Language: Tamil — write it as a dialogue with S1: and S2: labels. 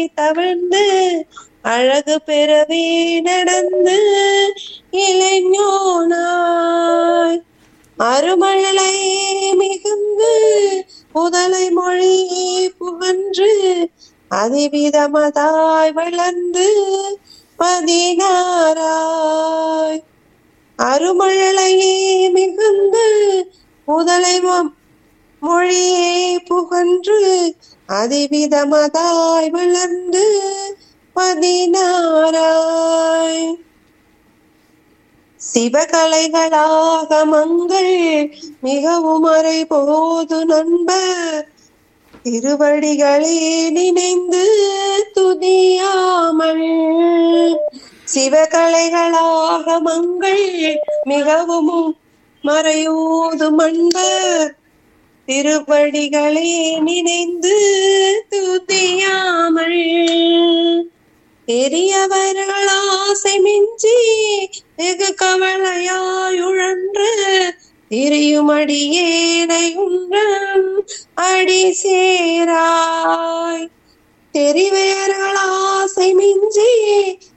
S1: தவழ்ந்து அழகு பெறவே நடந்து இளைஞனாய் அருமழலை மிகுந்து முதலை மொழி புகன்று அதிவிதமதாய் வளர்ந்து பதினாராய் அருமழலையே மிகுந்து முதலை மொ- மொழியே புகன்று அதிவிதமதாய் வளர்ந்து பதினாராய் சிவகலைகளாக மங்கள் மிகவும் அறை போது நண்பர் திருவடிகளே நினைந்து துதியாமல் சிவகலைகளாக மங்கள் மிகவும் மறையோது மண்பர் திருவடிகளே நினைந்து துதியாமல் பெரியவர்கள் ஆசை மிஞ்சி வெகு கவலையாயுழன்று திரியும் அடியேனை உன்றன் அடி சேராய் தெரிவேர்கள் ஆசை மிஞ்சி